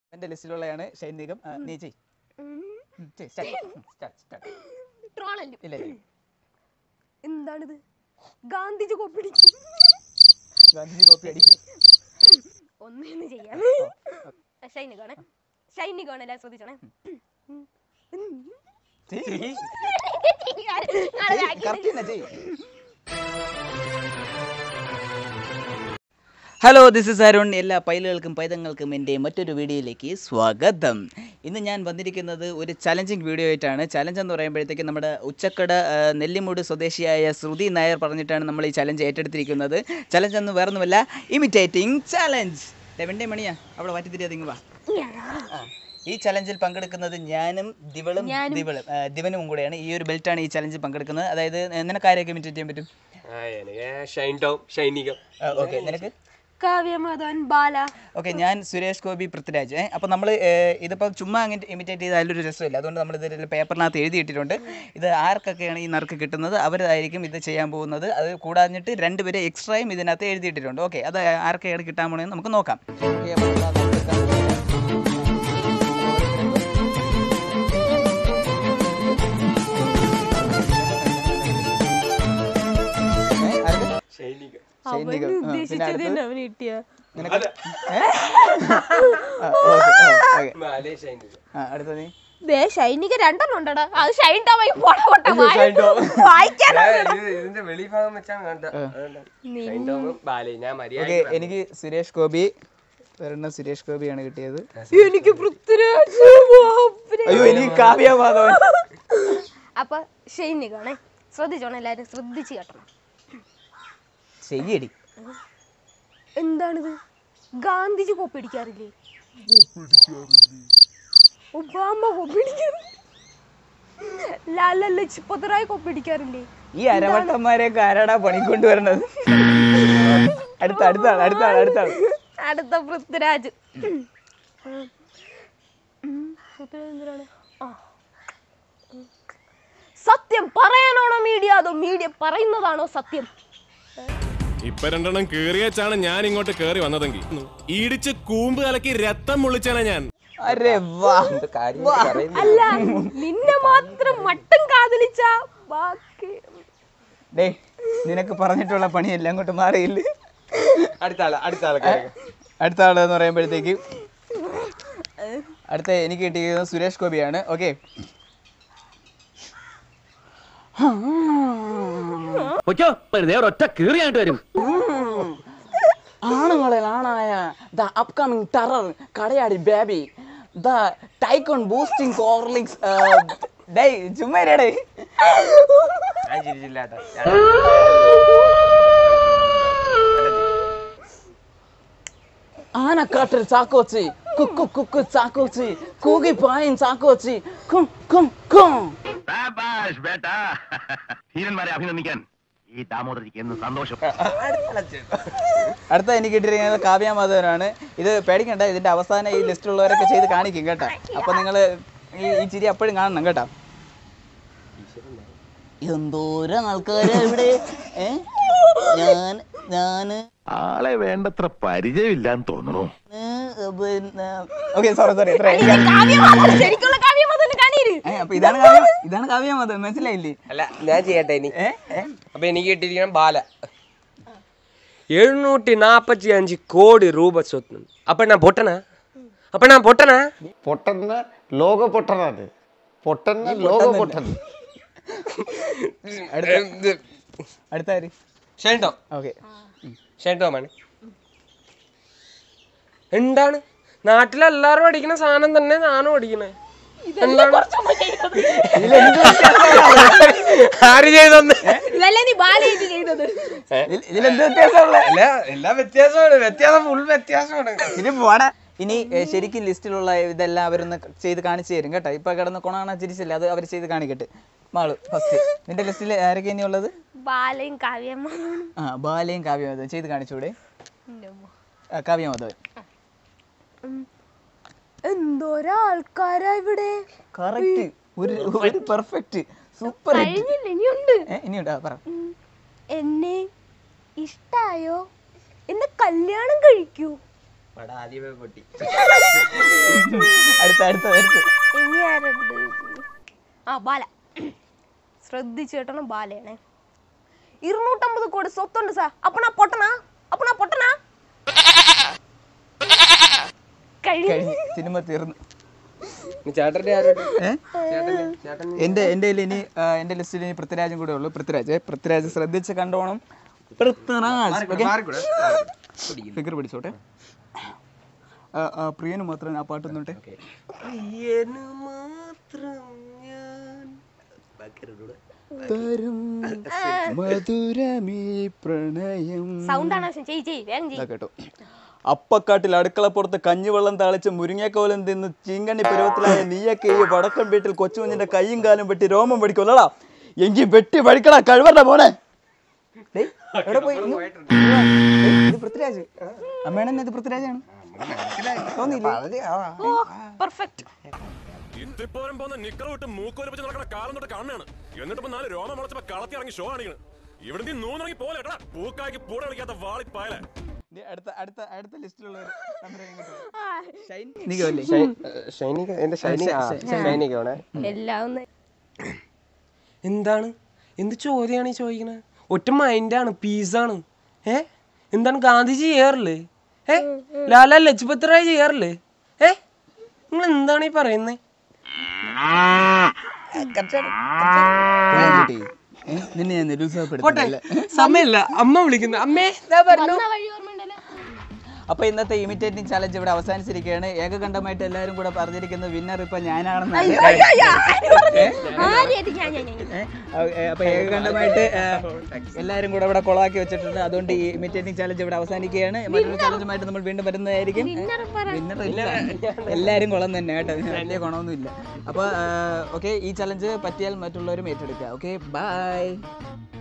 എന്റെ ലിസ്റ്റിലുള്ളതാണ് ഷൈൻ നിഗം ആ, നീ ചെയ് ഉം, ചെയ്, start. ഉം, start, start. ട്രോളല്ലേ ഇല്ല ഇല്ല എന്താണിത് ഗാന്ധിജി കൊപ്പിടിക്കും ഗാന്ധിജി കോപ്പി അടിക്കും ഒന്നേന്ന് ചെയ്യാം ഷൈനികോണേ ഷൈനികോണല്ലേ ശ്രദ്ധിച്ചോണേ ചെയ്യ്. ആളെ ചെയ്യ്, ആക്കി. correct തന്നെ ചെയ്യ്. ഹലോ ദിസ് ഇസ് അരുൺ എല്ലാ പൈലുകൾക്കും പൈതങ്ങൾക്കും എൻ്റെ മറ്റൊരു വീഡിയോയിലേക്ക് സ്വാഗതം ഇന്ന് ഞാൻ വന്നിരിക്കുന്നത് ഒരു ചലഞ്ചിങ് വീഡിയോ ആയിട്ടാണ് ചലഞ്ച് എന്ന് പറയുമ്പോഴത്തേക്ക് നമ്മുടെ ഉച്ചക്കട ആ, നെല്ലിമൂട് സ്വദേശിയായ ശ്രുതി നായർ പറഞ്ഞിട്ടാണ് നമ്മൾ ഈ ചലഞ്ച് ഏറ്റെടുത്തിരിക്കുന്നത് ചലഞ്ച് എന്ന് വേറൊന്നുമല്ല ഇമിറ്റേറ്റിംഗ് ചലഞ്ച് ലെവൻ്റെ മണിയാ അവിടെ മാറ്റി തിരിയാ തിങ്ങ് വാ ആ. ഈ ചലഞ്ചിൽ പങ്കെടുക്കുന്നത് ഞാനും ദിവളും ദിവളും ആ, ദിവനും കൂടെയാണ് ഈ ഒരു ബെൽറ്റാണ് ഈ ചലഞ്ചിൽ പങ്കെടുക്കുന്നത് അതായത് നിനക്ക് ആരെയൊക്കെ ഇമിറ്റേറ്റ് ചെയ്യാൻ പറ്റും ആ, എനിക്ക് ഷൈൻ ടോം ഷൈനികം ഓക്കെ നിനക്ക് കാവ്യമധവൻ ബാല ഓക്കെ ഞാൻ സുരേഷ് ഗോപി പൃഥ്വിരാജ് ഏ അപ്പോൾ നമ്മൾ ഇതിപ്പോൾ ചുമ്മാ അങ്ങനെ ഇമിറ്റേറ്റ് ചെയ്ത് അതിലൊരു രസമില്ല അതുകൊണ്ട് നമ്മൾ ഇതിൽ പേപ്പറിനകത്ത് എഴുതിയിട്ടിട്ടുണ്ട് ഇത് ആർക്കൊക്കെയാണ് ഈ നറുക്ക് കിട്ടുന്നത് അവരായിരിക്കും ഇത് ചെയ്യാൻ പോകുന്നത് അത് കൂടാഞ്ഞിട്ട് രണ്ടുപേരെ എക്സ്ട്രായും ഇതിനകത്ത് എഴുതിയിട്ടിട്ടുണ്ട് ഓക്കെ അത് ആർക്കൊക്കെയാണ് കിട്ടാൻ പോണെന്ന് നമുക്ക് നോക്കാം Okay, അപ്പോൾ നമ്മൾ അത് എടുക്കാൻ പോവുകയാണ്. ഏ, ആർക്ക്? ഷൈനികം സൈനികം. ആ, പിന്നെ അടുത്തത് അവന് കിട്ടിയ നിനക്ക് ഏ? ആ, okay, ആ, okay. മാലേ ഷൈനികം ആ, അടുത്ത നീ ദേ ഷൈനിക രണ്ടെണ്ണം ഉണ്ടടാ അത് ഷൈൻ ടോമായി പോണ ഷൈൻ ടോം. വായിക്കാൻ ഏ, ഇത് ഇതിന്റെ വെളിഭാഗം വെച്ചാണ് കണ്ട ഷൈൻ ടോമും ബാലേ ഞാൻ മര്യാദ ഓക്കെ എനിക്ക് സുരേഷ് ഗോപി ഒരെണ്ണം സുരേഷ് ഗോപിയാണ് കിട്ടിയത് എനിക്ക് പൃഥ്വിരാജ് ബാപ്പരെ. അയ്യോ എനിക്ക് കാവ്യ മാധവൻ അപ്പൊ ഷൈനികാണേ ശ്രദ്ധിച്ചോണേ എല്ലാരും ശ്രദ്ധിച്ച് കേട്ടോ ശരിയടി എന്താണിത് ഗാന്ധിജി കൊപ്പിടിക്കാറില്ലേ ഒബാമ കൊപ്പിടിക്കാറ് ലാല ലജ്പത് റായ് കൊപ്പിടിക്കാറില്ലേ ഈ അരവട്ടന്മാരെയൊക്കെ ആരാടാ പണിക്കൊണ്ട് വരണത് അടുത്ത അടുത്ത ആൾ അടുത്ത ആൾ അടുത്ത ആൾ അടുത്ത പൃഥ്വിരാജ് ഉം, പൃഥ്വിരാജ് എന്തിനാണ്? ആ. ഉം. സത്യം പറയാനാണോ മീഡിയ അതോ മീഡിയ പറയുന്നതാണോ സത്യം ഇപ്പൊ രണ്ടെണ്ണം കേറിയച്ചാണ് ഞാൻ ഇങ്ങോട്ട് കേറി വന്നതെങ്കിൽ ഇടിച്ച് കൂമ്പ് കലക്കി രക്തം മുള്ളിച്ചാണ് ഞാൻ അരെ വാ കാര്യം പറയുന്നു അല്ല നിന്നെ മാത്രം മട്ടും കാതലിച്ച ബാക്കി ഡേ നിനക്ക് പറഞ്ഞിട്ടുള്ള പണിയല്ല അങ്ങോട്ട് മാറിയില്ല അടുത്ത ആള് അടുത്ത ആള് കേറിക്കോ. അടുത്ത ആൾ എന്ന് പറയുമ്പോഴത്തേക്ക് അടുത്ത എനിക്ക് കിട്ടിയത് സുരേഷ് ഗോപിയാണ് ഓക്കെ പൊയ്ക്കോ വെറുതെ ഒരൊറ്റ കീറിയായിട്ട് വരും ആണുങ്ങളിൽ ആണായ the upcoming terror Kadayadi Baby the tycoon boosting Horlicks ഡേ ചുമ്മാ ഡേ ഞാൻ ചിരിച്ചില്ല കേട്ടോ ആനക്കാട്ടിൽ ചാക്കോച്ചി കുക്കു കുക്കു ചാക്കോച്ചി കൂകി പായൻ ചാക്കോച്ചി കും കും കും സാബാഷ് ബേട്ടാ ധീരന്മാരെ അഭിനന്ദിക്കാൻ ഈ ദാമോദരിക്ക് എന്ന് സന്തോഷം അടുത്ത എനിക്ക് കിട്ടിയിരിക്കുന്നത് കാവ്യ മാധവനാണ് ഇത് പേടിക്കണ്ട ഇതിന്റെ അവസാനം ഈ ലിസ്റ്റിലുള്ളവരൊക്കെ ചെയ്ത് കാണിക്കും കേട്ടോ അപ്പൊ നിങ്ങൾ ഈ ഈ ചിരി അപ്പോഴും കാണണം കേട്ടോ എന്തോരം ആൾക്കാരാ ഇവിടെ ഏ ഞാൻ ഞാന് ആളെ വേണ്ടത്ര പരിചയമില്ലാന്ന് തോന്നുന്നു പിന്നെ ഓക്കെ സോറി സോറി കാവ്യമാധവൻ ശരിക്കുള്ള കാവ്യമാധവന് കാണീര് അപ്പൊ ഇതാണ് കാവ്യ ഇതാണ് കാവ്യ മാധവൻ മനസ്സിലായില്ലേ അല്ല ഞാൻ ചെയ്യട്ടെ ഇനി ഏ ഏ? അപ്പൊ എനിക്ക് കിട്ടിയിരിക്കണം ബാല എഴുന്നൂറ്റി നാപ്പത്തി അഞ്ച് കോടി രൂപ സ്വത്ത് അപ്പൊ ഞാൻ പൊട്ടനാ അപ്പൊ ഞാൻ പൊട്ടനാ പൊട്ടന്ന ലോക പൊട്ടനാണ് പൊട്ടന്ന ലോക പൊട്ടൻ അടുത്ത അടുത്ത ആര് ഷൈൻ ടോം ഓക്കെ ഷൈൻ ടോമാണ് എന്താണ് നാട്ടിലെല്ലാരും അടിക്കുന്ന സാധനം തന്നെ ഞാനും അടിക്കണേ എന്താണ് ആര് ചെയ്തെന്ന് ഇതല്ലേ നീ ബാലയിട്ട് ചെയ്തത് ഇതിലെന്ത് വ്യത്യാസമുള്ള അല്ല എല്ലാം വ്യത്യാസമാണ് വ്യത്യാസം ഫുൾ വ്യത്യാസമാണ് ഇനി പോടാ ഇനി ഏ, ശരിക്കും ലിസ്റ്റിലുള്ള ഇതെല്ലാം അവരൊന്ന് ചെയ്ത് കാണിച്ചു തരും കേട്ടോ ഇപ്പൊ കിടന്ന് കൊണാണ ചിരിച്ചില്ല അത് അവർ ചെയ്ത് കാണിക്കട്ടെ മാളു ഫസ്റ്റ് നിന്റെ ലിസ്റ്റിൽ ആരൊക്കെ ഇനി ഉള്ളത് ബാലയും കാവ്യമാധവനും ആ ബാലയും കാവ്യമാധവൻ ചെയ്ത് കാണിച്ചൂടെ ആ, കാവ്യമാധവൻ എന്തോരാൾക്കാരാ ഇവിടെ കറക്റ്റ് ഒരു ഒരു പെർഫെക്റ്റ് സൂപ്പർ കഴിഞ്ഞില്ല ഇനിയുണ്ട് ഇനിയുണ്ടാ പറ എന്നെ ഇഷ്ടായോ എന്നെ കല്യാണം കഴിക്കൂ പട ആദ്യമേ പൊട്ടി അടുത്ത അടുത്ത അടുത്ത ഇനി ആരുണ്ട് ആ ബാല ശ്രദ്ധിച്ചു കേട്ടണം ബാലയാണേ ഇരുന്നൂറ്റമ്പത് കോടി സ്വത്തുണ്ട് സാർ അപ്പണാ പൊട്ടനാ അപ്പണാ പൊട്ടനാ കഴിഞ്ഞു കഴിഞ്ഞു സിനിമ തീർന്നു ചേട്ടന്റെ ആരോട് ഏ? എന്റെ എന്റെ കയ്യിൽ ഇനി ആ, എന്റെ ലിസ്റ്റിൽ ഇനി പൃഥ്വിരാജും കൂടെ ഉള്ളൂ പൃഥ്വിരാജ് പൃഥ്വിരാജ് ശ്രദ്ധിച്ച് കണ്ടോണം പൃഥ്വിരാജ് ഫിഗർ പിടിച്ചോട്ടെ ആ, ആ, പ്രിയന് മാത്രം ആ പാട്ട് ഒന്നോട്ടെ തരും മധുരമീ പ്രണയം സൗണ്ട് ആണ് ആവശ്യം ചെയ് ചെയ് വേഗം ചെയ് ഇതാ കേട്ടോ അപ്പക്കാട്ടിൽ അടുക്കളപ്പുറത്ത് കഞ്ഞിവെള്ളം താളിച്ച് മുരിങ്ങക്കോലം തിന്ന് ചീങ്കണ്ണി പരുവത്തിലായ നീയൊക്കെ ഈ വടക്കൻ വീട്ടിൽ കൊച്ചുകുഞ്ഞിന്റെ കൈയും കാലും വെട്ടി രോമം പഠിക്കുമല്ലടാ എങ്കിൽ വെട്ടി പഠിക്കടാ കഴിവണ്ട മോനെ ഡേയ്, എവിടെ പോയി? ഇങ്ങ് വാ. ഡേയ്, ഇത് പൃഥ്വിരാജ് അമ്മേണെന്ന് ഇത് പൃഥ്വിരാജാണ് തോന്നിയില്ലേ ഓ പെർഫെക്റ്റ് ഇത്തിപ്പോരം പോകുന്ന നിക്കർ വിട്ട് മൂക്കോലിപ്പിച്ച് നടക്കണ കാലം തൊട്ട് കാണുകയാണ് എന്നിട്ട് ഇപ്പൊ നാല് രോമം മുളച്ചപ്പോ കളത്തി ഇറങ്ങി ഷോ കാണിക്കണ് ഇവിടെ നീ നൂന്നിറങ്ങി പോലെ കേട്ടാ പൂക്കാക്കി പൂട കളിക്കാത്ത വാളിപ്പായലേ ദേ, അടുത്ത അടുത്ത അടുത്ത ലിസ്റ്റിലുള്ള നീക്കല്ലേ ഷൈനിക എന്റെ ഷൈനിക ആ, ഷൈനികയാണേ എല്ലാം ഒന്ന് എന്താണ് എന്ത് ചോദ്യമാണ് ഈ ചോദിക്കണത് ഒറ്റ മൈൻഡാണ് പീസാണ് ഏ എന്താണ് ഗാന്ധിജി ചെയ്യാറില്ലേ ഏ ലാലാ ലജ്പത് റായ് ചെയ്യാറില്ലേ ഏ നിങ്ങൾ എന്താണ് ഈ പറയുന്നത് നിന്നെ ഞാൻ പോട്ടെ നിരുത്സാഹപ്പെടുത്തില്ല സമയമില്ല അമ്മ വിളിക്കുന്നു അമ്മേ ഇതാ പറഞ്ഞു വന്ന വഴി ഓർമ്മയുണ്ടല്ലോ അപ്പൊ ഇന്നത്തെ ഇമിറ്റേറ്റിംഗ് ചാലഞ്ച് ഇവിടെ അവസാനിച്ചിരിക്കുകയാണ് ഏകകണ്ഠമായിട്ട് എല്ലാവരും കൂടെ പറഞ്ഞിരിക്കുന്ന വിന്നർ ഇപ്പൊ ഞാനാണെന്നാണ് ആരെയായിട്ട് ഞാൻ ഞാൻ ഞാൻ. ഏ, അ- ഏ, അപ്പൊ ഏകകണ്ഠമായിട്ട് ഏ, എല്ലാവരും കൂടെ ഇവിടെ കൊളാക്കി വെച്ചിട്ടുണ്ട് അതുകൊണ്ട് ഈ ഇമിറ്റേറ്റിംഗ് ചാലഞ്ച് ഇവിടെ അവസാനിക്കുകയാണ് മറ്റൊരു ചാലഞ്ചുമായിട്ട് നമ്മൾ വീണ്ടും വരുന്നതായിരിക്കും വിന്നർ ഇല്ല എല്ലാവരും കുളം തന്നെ കേട്ടോ വലിയ ഗുണമൊന്നും ഇല്ല അപ്പോൾ ഓക്കെ ഈ ചലഞ്ച് പറ്റിയാൽ മറ്റുള്ളവരും ഏറ്റെടുക്കുക ഓക്കെ ബൈ